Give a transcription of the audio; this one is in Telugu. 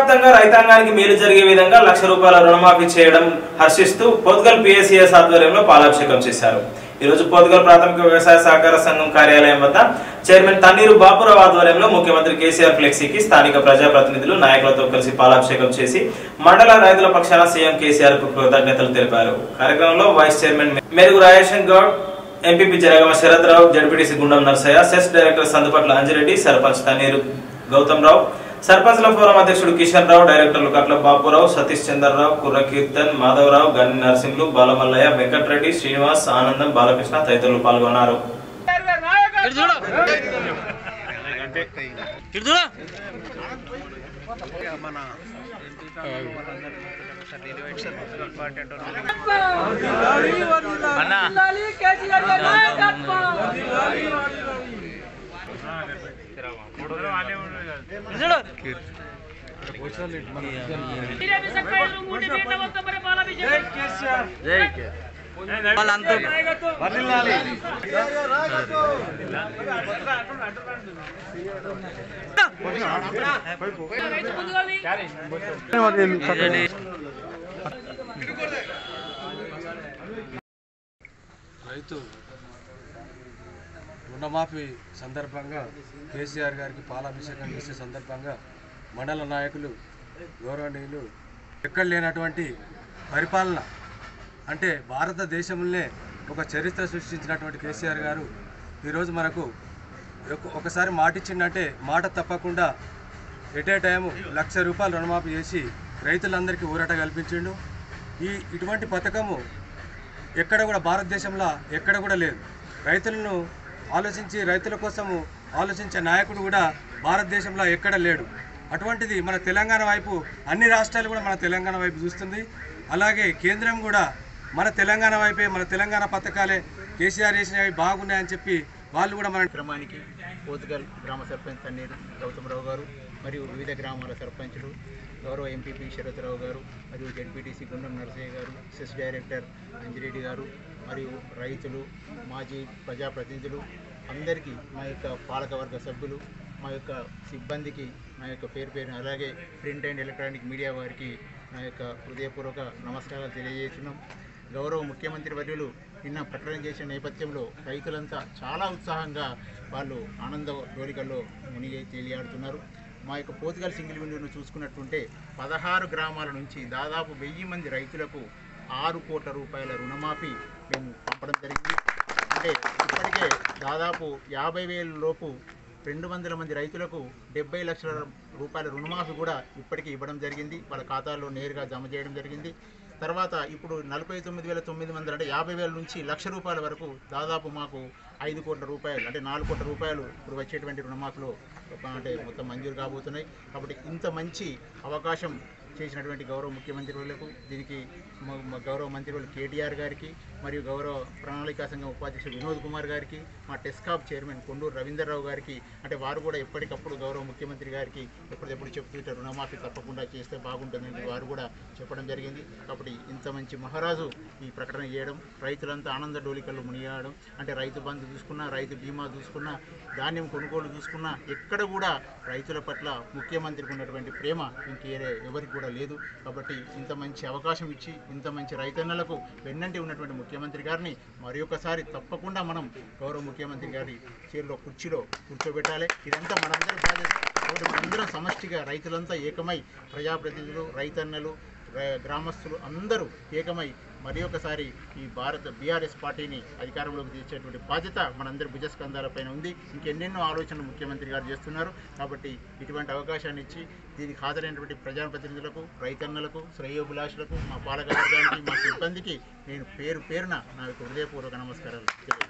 వ్యాప్తంగా రైతాంగానికి మేలు జరిగే విధంగా లక్ష రూపాయల రుణమాఫీ చేయడం హర్షిస్తూ పొద్గల్ పిఎస్సిఎస్ ఆధ్వర్యంలో పాలాభిషేకం చేశారు ఈ రోజు పోతుగల్ ప్రాథమిక వ్యవసాయ సహకార సంఘం కార్యాలయం వద్ద చైర్మన్ తన్నీరు బాపురావు ఆధ్వర్యంలో ముఖ్యమంత్రి కేసీఆర్ ఫ్లెక్సీకి స్థానిక ప్రజాప్రతినిధులు నాయకులతో కలిసి పాలాభిషేకం చేసి మండల రైతుల పక్షాన సీఎం కేసీఆర్ కు కృతజ్ఞతలు తెలిపారు కార్యక్రమంలో vice chairman Merugu Rajeshan Goud MPP Jaragama Sharath Rao ZPTC Gundam Narsaiah CESS director Sandupatla Anjireddy sarpanch Tanneeru Gautham Rao సర్పంచ్ల ఫోరం అధ్యక్షుడు కిషన్ రావు డైరెక్టర్లు కట్ల బాపురావు సతీష్ చంద్రరావు కుర్ర కీర్తన్ మాధవరావు గని నరసింహులు బాలమల్లయ్య వెంకటరెడ్డి శ్రీనివాస్ ఆనందం బాలకృష్ణ తదితరులు పాల్గొన్నారు రైతు రుణమాఫీ సందర్భంగా కేసీఆర్ గారికి పాలాభిషేకం చేసే సందర్భంగా మండల నాయకులు గౌరవనీయులు ఎక్కడ లేనటువంటి పరిపాలన అంటే భారతదేశంలోనే ఒక చరిత్ర సృష్టించినటువంటి కేసీఆర్ గారు ఈరోజు మనకు ఒక- ఒకసారి మాట ఇచ్చిందంటే మాట తప్పకుండా ఎట్ ఏ టైము లక్ష రూపాయలు రుణమాఫీ చేసి రైతులందరికీ ఊరట కల్పించిండు ఈ ఇటువంటి పథకము ఎక్కడ కూడా భారతదేశంలో ఎక్కడ కూడా లేదు రైతులను ఆలోచించి రైతుల కోసము ఆలోచించే నాయకుడు కూడా భారతదేశంలో ఎక్కడ లేడు అటువంటిది మన తెలంగాణ వైపు అన్ని రాష్ట్రాలు కూడా మన తెలంగాణ వైపు చూస్తుంది అలాగే కేంద్రం కూడా మన తెలంగాణ వైపే మన తెలంగాణ పథకాలే కేసీఆర్ చేసినవి బాగున్నాయని చెప్పి వాళ్ళు కూడా మన కార్యక్రమానికి పోతుగల్ గ్రామ సర్పంచ్ తన్నీరు గౌతమరావు గారు మరియు వివిధ గ్రామాల సర్పంచులు గౌరవ ఎంపీపీ శరత్రావు గారు మరియు జడ్పీటీసీ గుండం నరసయ్య గారు సెస్ డైరెక్టర్ అంజిరెడ్డి గారు మరియు రైతులు మాజీ ప్రజాప్రతినిధులు అందరికీ మా యొక్క పాలకవర్గ సభ్యులు మా యొక్క సిబ్బందికి మా యొక్క పేరు పేరు అలాగే ప్రింట్ అండ్ ఎలక్ట్రానిక్ మీడియా వారికి నా యొక్క హృదయపూర్వక నమస్కారాలు తెలియజేస్తున్నాం గౌరవ ముఖ్యమంత్రి వర్యులు నిన్న ప్రకటన చేసిన నేపథ్యంలో రైతులంతా చాలా ఉత్సాహంగా వాళ్ళు ఆనంద డోలికల్లో మునిగి తేలియాడుతున్నారు మా యొక్క పోతుగల్ సింగిల్ విండోను చూసుకున్నట్టుంటే పదహారు గ్రామాల నుంచి దాదాపు వెయ్యి మంది రైతులకు ఆరు కోట్ల రూపాయల రుణమాఫీ మేము పంపడం జరిగింది అంటే ఇప్పటికే దాదాపు యాభై వేల లోపు రెండు వందల మంది రైతులకు డెబ్బై లక్షల రూపాయల రుణమాఫీ కూడా ఇప్పటికీ ఇవ్వడం జరిగింది వాళ్ళ ఖాతాల్లో నేరుగా జమ చేయడం జరిగింది తర్వాత ఇప్పుడు నలభై తొమ్మిది వేల తొమ్మిది వందలు అంటే యాభై వేల నుంచి లక్ష రూపాయల వరకు దాదాపు మాకు ఐదు కోట్ల రూపాయలు అంటే నాలుగు కోట్ల రూపాయలు ఇప్పుడు వచ్చేటువంటి రుణమాఫీలో ఒక అంటే మొత్తం మంజూరు కాబోతున్నాయి కాబట్టి ఇంత మంచి అవకాశం చేసినటువంటి గౌరవ ముఖ్యమంత్రి వాళ్ళకు దీనికి మ- మ- గౌరవ మంత్రి వాళ్ళు కేటీఆర్ గారికి మరియు గౌరవ ప్రణాళికా సంఘం ఉపాధ్యక్షుడు వినోద్ కుమార్ గారికి మా టెస్కాప్ చైర్మన్ కొండూరు రవీందర్రావు గారికి అంటే వారు కూడా ఎప్పటికప్పుడు గౌరవ ముఖ్యమంత్రి గారికి ఎప్పటికప్పుడు చెప్తుంటే రుణమాఫీ తప్పకుండా చేస్తే బాగుంటుందని వారు కూడా చెప్పడం జరిగింది కాబట్టి ఇంత మంచి మహారాజు ఈ ప్రకటన చేయడం రైతులంతా ఆనంద డోలికల్లో మునియాడడం అంటే రైతు బంధు చూసుకున్నా రైతు బీమా చూసుకున్నా ధాన్యం కొనుగోలు చూసుకున్నా ఎక్కడ కూడా రైతుల పట్ల ముఖ్యమంత్రికి ఉన్నటువంటి ప్రేమ ఇంకే ఎవరికి కూడా లేదు కాబట్టి ఇంత మంచి అవకాశం ఇచ్చి ఇంత మంచి రైతన్నలకు వెన్నంటి ఉన్నటువంటి ముఖ్యమంత్రి గారిని మరి ఒకసారి తప్పకుండా మనం గౌరవ ముఖ్యమంత్రి గారి చీరలో కుర్చీలో కూర్చోబెట్టాలి ఇదంతా మనందరి బాధ్యత కాబట్టి మనందరం సమష్టిగా రైతులంతా ఏకమై ప్రజాప్రతినిధులు రైతన్నలు ర- గ్రామస్తులు అందరూ ఏకమై మరి ఒకసారి ఈ భారత బీఆర్ఎస్ పార్టీని అధికారంలోకి తెచ్చేటువంటి బాధ్యత మనందరి భుజస్కంధాలపైన ఉంది ఇంకెన్నెన్నో ఆలోచనలు ముఖ్యమంత్రి గారు చేస్తున్నారు కాబట్టి ఇటువంటి అవకాశాన్ని ఇచ్చి దీనికి హాజరైనటువంటి ప్రజాప్రతినిధులకు రైతన్నలకు శ్రేయోభిలాషులకు మా పాలకవర్గానికి మా సిబ్బందికి నేను పేరు పేరున నా యొక్క హృదయపూర్వక నమస్కారాలు తెలియజేస్తున్నాను